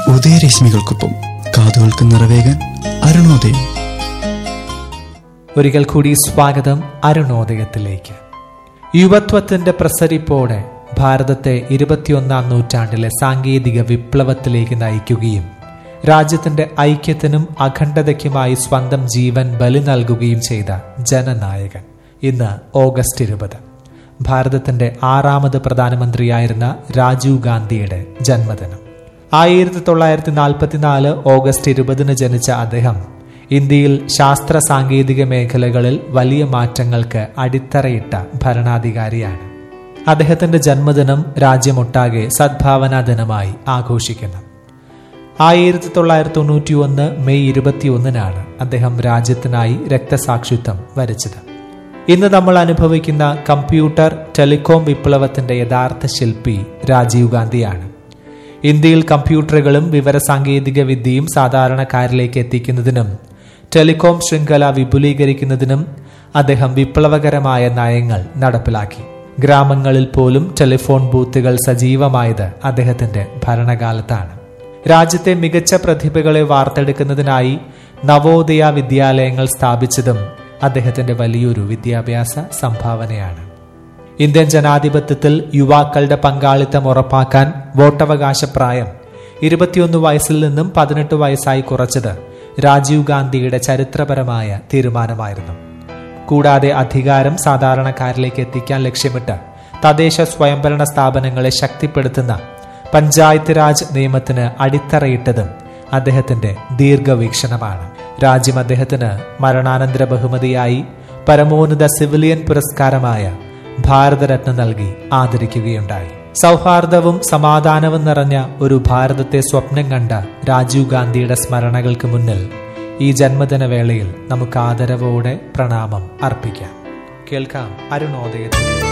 ഉദയരശ്മികൾക്കൊപ്പം കാതുകൾക്ക് നിറവേകാൻ അരുണോദയം ഒരിക്കൽ കൂടി സ്വാഗതം അരുണോദയത്തിലേക്ക് യുവത്വത്തിന്റെ പ്രസരിപ്പോടെ ഭാരതത്തെ ഇരുപത്തിയൊന്നാം നൂറ്റാണ്ടിലെ സാങ്കേതിക വിപ്ലവത്തിലേക്ക് നയിക്കുകയും രാജ്യത്തിന്റെ ഐക്യത്തിനും അഖണ്ഡതയ്ക്കുമായി സ്വന്തം ജീവൻ ബലി നൽകുകയും ചെയ്ത ജനനായകൻ ഇന്ന് ഓഗസ്റ്റ് ഇരുപത് ഭാരതത്തിന്റെ ആറാമത് പ്രധാനമന്ത്രിയായിരുന്ന രാജീവ് ഗാന്ധിയുടെ ജന്മദിനം ആയിരത്തി തൊള്ളായിരത്തി നാൽപ്പത്തിനാല് ഓഗസ്റ്റ് ഇരുപതിന് ജനിച്ച അദ്ദേഹം ഇന്ത്യയിൽ ശാസ്ത്ര സാങ്കേതിക മേഖലകളിൽ വലിയ മാറ്റങ്ങൾക്ക് അടിത്തറയിട്ട ഭരണാധികാരിയാണ് അദ്ദേഹത്തിന്റെ ജന്മദിനം രാജ്യമൊട്ടാകെ സദ്ഭാവനാ ദിനമായി ആഘോഷിക്കുന്നു ആയിരത്തി തൊള്ളായിരത്തി തൊണ്ണൂറ്റി ഒന്ന് മെയ് ഇരുപത്തിയൊന്നിനാണ് അദ്ദേഹം രാജ്യത്തിനായി രക്തസാക്ഷിത്വം വരച്ചത് ഇന്ന് നമ്മൾ അനുഭവിക്കുന്ന കമ്പ്യൂട്ടർ ടെലികോം വിപ്ലവത്തിന്റെ യഥാർത്ഥ ശില്പി രാജീവ് ഗാന്ധിയാണ് ഇന്ത്യയിൽ കമ്പ്യൂട്ടറുകളും വിവരസാങ്കേതിക വിദ്യയും സാധാരണക്കാരിലേക്ക് എത്തിക്കുന്നതിനും ടെലികോം ശൃംഖല വിപുലീകരിക്കുന്നതിനും അദ്ദേഹം വിപ്ലവകരമായ നയങ്ങൾ നടപ്പിലാക്കി ഗ്രാമങ്ങളിൽ പോലും ടെലിഫോൺ ബൂത്തുകൾ സജീവമായത് അദ്ദേഹത്തിന്റെ ഭരണകാലത്താണ് രാജ്യത്തെ മികച്ച പ്രതിഭകളെ വാർത്തെടുക്കുന്നതിനായി നവോദയ വിദ്യാലയങ്ങൾ സ്ഥാപിച്ചതും അദ്ദേഹത്തിന്റെ വലിയൊരു വിദ്യാഭ്യാസ സംഭാവനയാണ് ഇന്ത്യൻ ജനാധിപത്യത്തിൽ യുവാക്കളുടെ പങ്കാളിത്തം ഉറപ്പാക്കാൻ വോട്ടവകാശ പ്രായം ഇരുപത്തിയൊന്ന് വയസ്സിൽ നിന്നും പതിനെട്ട് വയസ്സായി കുറച്ചത് രാജീവ് ഗാന്ധിയുടെ ചരിത്രപരമായ തീരുമാനമായിരുന്നു കൂടാതെ അധികാരം സാധാരണക്കാരിലേക്ക് എത്തിക്കാൻ ലക്ഷ്യമിട്ട് തദ്ദേശ സ്വയംഭരണ സ്ഥാപനങ്ങളെ ശക്തിപ്പെടുത്തുന്ന പഞ്ചായത്ത് രാജ് നിയമത്തിന് അടിത്തറയിട്ടതും അദ്ദേഹത്തിന്റെ ദീർഘവീക്ഷണമാണ് രാജ്യം അദ്ദേഹത്തിന് മരണാനന്തര ബഹുമതിയായി പരമോന്നത സിവിലിയൻ പുരസ്കാരമായ ഭാരതരത്ന നൽകി ആദരിക്കുകയുണ്ടായി സൗഹാർദ്ദവും സമാധാനവും നിറഞ്ഞ ഒരു ഭാരതത്തെ സ്വപ്നം കണ്ട രാജീവ് ഗാന്ധിയുടെ സ്മരണകൾക്ക് മുന്നിൽ ഈ ജന്മദിന വേളയിൽ നമുക്ക് ആദരവോടെ പ്രണാമം അർപ്പിക്കാം കേൾക്കാം അരുണോദയത്തിൽ